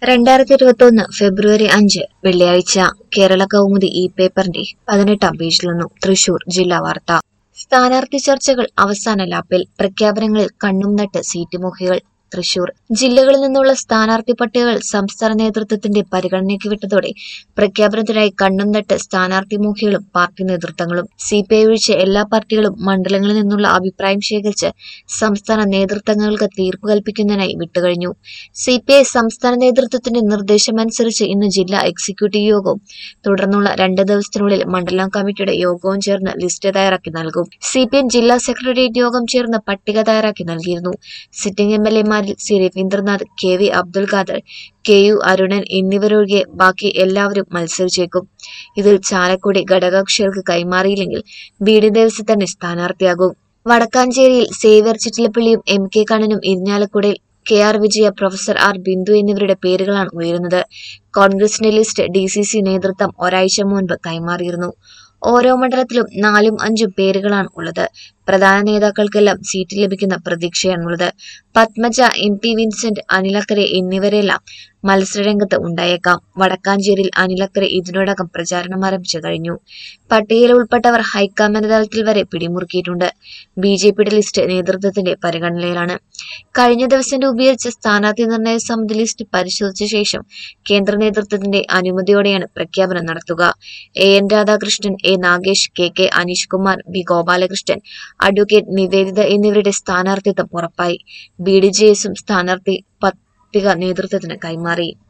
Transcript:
രണ്ടായിരത്തി ഇരുപത്തൊന്ന് ഫെബ്രുവരി അഞ്ച് വെള്ളിയാഴ്ച കേരള കൗമുദി ഈ പേപ്പറിന്റെ പതിനെട്ടാം പേജിൽ നിന്നും തൃശൂർ ജില്ലാ വാർത്ത സ്ഥാനാർത്ഥി ചർച്ചകൾ അവസാന ലാപ്പിൽ പ്രഖ്യാപനങ്ങളിൽ കണ്ണും നട്ട് സീറ്റ് മോഹികൾ തൃശൂർ ജില്ലകളിൽ നിന്നുള്ള സ്ഥാനാർത്ഥി പട്ടികകൾ സംസ്ഥാന നേതൃത്വത്തിന്റെ പരിഗണനയ്ക്ക് വിട്ടതോടെ പ്രഖ്യാപനത്തിനായി കണ്ണും നട്ട് സ്ഥാനാർത്ഥി മോഹികളും പാർട്ടി നേതൃത്വങ്ങളും സി പി ഐ ഒഴിച്ച് എല്ലാ പാർട്ടികളും മണ്ഡലങ്ങളിൽ നിന്നുള്ള അഭിപ്രായം ശേഖരിച്ച് സംസ്ഥാന നേതൃത്വങ്ങൾക്ക് തീർപ്പ് കൽപ്പിക്കുന്നതിനായി വിട്ടുകഴിഞ്ഞു സി പി ഐ സംസ്ഥാന നേതൃത്വത്തിന്റെ നിർദ്ദേശമനുസരിച്ച് ഇന്ന് ജില്ലാ എക്സിക്യൂട്ടീവ് യോഗവും തുടർന്നുള്ള രണ്ട് ദിവസത്തിനുള്ളിൽ മണ്ഡലം കമ്മിറ്റിയുടെ യോഗവും ചേർന്ന് ലിസ്റ്റ് തയ്യാറാക്കി നൽകും സി പി എം ജില്ലാ സെക്രട്ടേറിയറ്റ് യോഗം ചേർന്ന് പട്ടിക തയ്യാറാക്കി നൽകിയിരുന്നു സിറ്റിംഗ് എം എൽ എമാരിൽ C Raveendranath K V Abdul Khader K U Arunan എന്നിവരൊഴികെ ബാക്കി എല്ലാവരും മത്സരിച്ചേക്കും ഇതിൽ ചാലക്കുടി ഘടകകക്ഷികൾക്ക് കൈമാറിയില്ലെങ്കിൽ ബി ഡി ദേവസ്വം തന്നെ സ്ഥാനാർത്ഥിയാകും വടക്കാഞ്ചേരിയിൽ സേവ്യർ ചിറ്റിലപ്പള്ളിയും എം കെ കണ്ണനും ഇരിഞ്ഞാലക്കുടയിൽ K R Vijaya professor R Bindu എന്നിവരുടെ പേരുകളാണ് ഉയരുന്നത് കോൺഗ്രസിന്റെ ലിസ്റ്റ് ഡി സി സി നേതൃത്വം ഒരാഴ്ച മുൻപ് കൈമാറിയിരുന്നു ഓരോ മണ്ഡലത്തിലും നാലും അഞ്ചും പേരുകളാണ് ഉള്ളത് പ്രധാന നേതാക്കൾക്കെല്ലാം സീറ്റ് ലഭിക്കുന്ന പ്രതീക്ഷയാണുള്ളത് പത്മജ എം പി വിൻസെന്റ് അനിലക്കരെ എന്നിവരെല്ലാം മത്സരരംഗത്ത് ഉണ്ടായേക്കാം വടക്കാഞ്ചേരിയിൽ അനിലക്കരെ ഇതിനോടകം പ്രചാരണം ആരംഭിച്ചു കഴിഞ്ഞു പട്ടികയിൽ ഉൾപ്പെട്ടവർ ഹൈക്കമാൻഡ് തലത്തിൽ വരെ പിടിമുറുക്കിയിട്ടുണ്ട് ബി ജെ പിയുടെ ലിസ്റ്റ് നേതൃത്വത്തിന്റെ പരിഗണനയിലാണ് കഴിഞ്ഞ ദിവസം രൂപീകരിച്ച സ്ഥാനാർത്ഥി നിർണയ സമിതി ലിസ്റ്റ് പരിശോധിച്ച ശേഷം കേന്ദ്ര നേതൃത്വത്തിന്റെ അനുമതിയോടെയാണ് പ്രഖ്യാപനം നടത്തുക A N Radhakrishnan A Nagesh K K Aneesh Kumar B Gopalakrishnan advocate Niveditha എന്നിവരുടെ സ്ഥാനാർത്ഥിത്വം ഉറപ്പായി ബി ഡി ജെ എസും സ്ഥാനാർത്ഥി പട്ടിക നേതൃത്വത്തിന് കൈമാറി